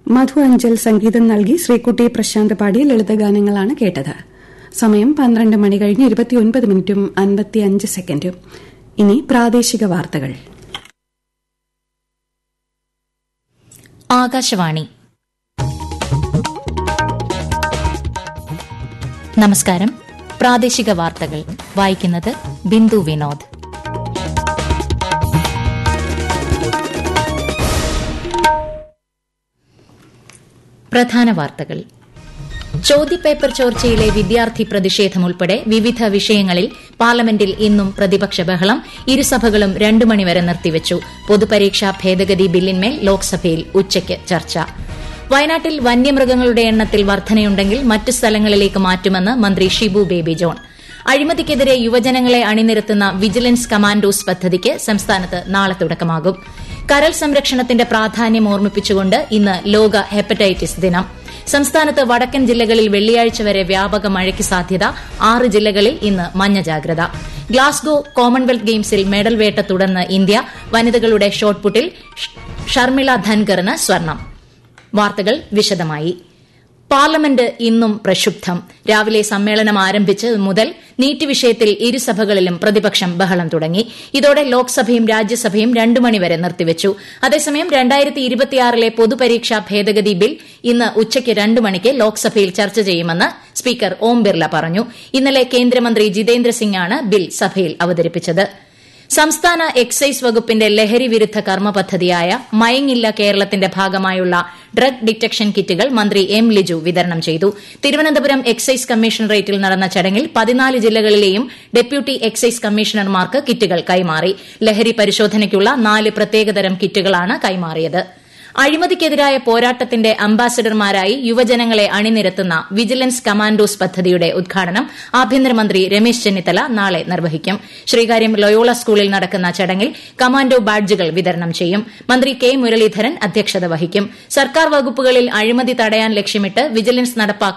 മധു അഞ്ചൽ സംഗീതം നൽകി ശ്രീകുട്ടി പ്രശാന്ത് പാടിയ ലളിതഗാനങ്ങളാണ് കേട്ടത് സമയം പന്ത്രണ്ട് മണി കഴിഞ്ഞ് ഇരുപത്തിയൊൻപത് മിനിറ്റും അൻപത്തിയഞ്ച് സെക്കൻഡും ഇനി പ്രാദേശിക വാർത്തകൾ ആകാശവാണി നമസ്കാരം പ്രാദേശിക വാർത്തകൾ വായിക്കുന്നത് ബിന്ദു വിനോദ് പ്രധാന വാർത്തകൾ ചോദ്യപേപ്പർ ചോർച്ചയിലെ വിദ്യാർത്ഥി പ്രതിഷേധം ഉൾപ്പെടെ വിവിധ വിഷയങ്ങളിൽ പാർലമെന്റിൽ ഇന്നും പ്രതിപക്ഷ ബഹളം ഇരുസഭകളും രണ്ടു മണിവരെ നിർത്തിവച്ചു പൊതുപരീക്ഷാ ഭേദഗതി ബില്ലിന്മേൽ ലോക്സഭയിൽ ഉച്ചയ്ക്ക് ചർച്ച വയനാട്ടിൽ വന്യമൃഗങ്ങളുടെ എണ്ണത്തിൽ വർധനയുണ്ടെങ്കിൽ മറ്റ് സ്ഥലങ്ങളിലേക്ക് മാറ്റുമെന്ന് മന്ത്രി ഷിബു ബേബി ജോൺ അഴിമതിക്കെതിരെ യുവജനങ്ങളെ അണിനിരത്തുന്ന വിജിലൻസ് കമാൻഡോസ് പദ്ധതിക്ക് സംസ്ഥാനത്ത് നാളെ തുടക്കമാകും കരൾ സംരക്ഷണത്തിന്റെ പ്രാധാന്യം ഓർമ്മിപ്പിച്ചുകൊണ്ട് ഇന്ന് ലോക ഹെപ്പറ്റൈറ്റിസ് ദിനം സംസ്ഥാനത്ത് വടക്കൻ ജില്ലകളിൽ വെള്ളിയാഴ്ച വരെ വ്യാപക മഴയ്ക്ക് സാധ്യത ആറ് ജില്ലകളിൽ ഇന്ന് മഞ്ഞ ജാഗ്രത ഗ്ലാസ്ഗോ കോമൺവെൽത്ത് ഗെയിംസിൽ മെഡൽ വേട്ട തുടർന്ന് ഇന്ത്യ വനിതകളുടെ ഷോട്ട്പുട്ടിൽ ഷർമിള ധൻകറിന് സ്വർണം വാർത്തകൾ വിശദമായി പാർലമെന്റ് ഇന്നും പ്രക്ഷുബ്ധം രാവിലെ സമ്മേളനം ആരംഭിച്ച് മുതൽ നീറ്റ് വിഷയത്തിൽ ഇരുസഭകളിലും പ്രതിപക്ഷം ബഹളം തുടങ്ങി ഇതോടെ ലോക്സഭയും രാജ്യസഭയും രണ്ടു മണിവരെ നിർത്തിവച്ചു അതേസമയം രണ്ടായിരത്തി ഇരുപത്തിയാറിലെ പൊതുപരീക്ഷാ ഭേദഗതി ബിൽ ഇന്ന് ഉച്ചയ്ക്ക് രണ്ടു മണിക്ക് ലോക്സഭയിൽ ചർച്ച ചെയ്യുമെന്ന് സ്പീക്കർ ഓം ബിർല പറഞ്ഞു ഇന്നലെ കേന്ദ്രമന്ത്രി ജിതേന്ദ്ര സിംഗാണ് ബിൽ സഭയിൽ അവതരിപ്പിച്ചത് സംസ്ഥാന എക്സൈസ് വകുപ്പിന്റെ ലഹരി വിരുദ്ധ കർമ്മ പദ്ധതിയായ മയങ്ങില്ല കേരളത്തിന്റെ ഭാഗമായുള്ള ഡ്രഗ് ഡിറ്റക്ഷൻ കിറ്റുകൾ മന്ത്രി എം ലിജു വിതരണം ചെയ്തു തിരുവനന്തപുരം എക്സൈസ് കമ്മീഷണറേറ്റിൽ നടന്ന ചടങ്ങിൽ പതിനാല് ജില്ലകളിലെയും ഡെപ്യൂട്ടി എക്സൈസ് കമ്മീഷണർമാർക്ക് കിറ്റുകൾ കൈമാറി ലഹരി പരിശോധനയ്ക്കുള്ള നാല് പ്രത്യേകതരം കിറ്റുകളാണ് കൈമാറിയത് അഴിമതിക്കെതിരായ പോരാട്ടത്തിന്റെ അംബാസഡർമാരായി യുവജനങ്ങളെ അണിനിരത്തുന്ന വിജിലൻസ് കമാൻഡോസ് പദ്ധതിയുടെ ഉദ്ഘാടനം ആഭ്യന്തരമന്ത്രി രമേശ് ചെന്നിത്തല നാളെ നിർവഹിക്കും ശ്രീകാര്യം ലൊയോള സ്കൂളിൽ നടക്കുന്ന ചടങ്ങിൽ കമാൻഡോ ബാഡ്ജുകൾ വിതരണം ചെയ്യും മന്ത്രി കെ മുരളീധരൻ അധ്യക്ഷത വഹിക്കും സർക്കാർ വകുപ്പുകളിൽ അഴിമതി തടയാൻ ലക്ഷ്യമിട്ട് വിജിലൻസ് നടപ്പാക്കുന്ന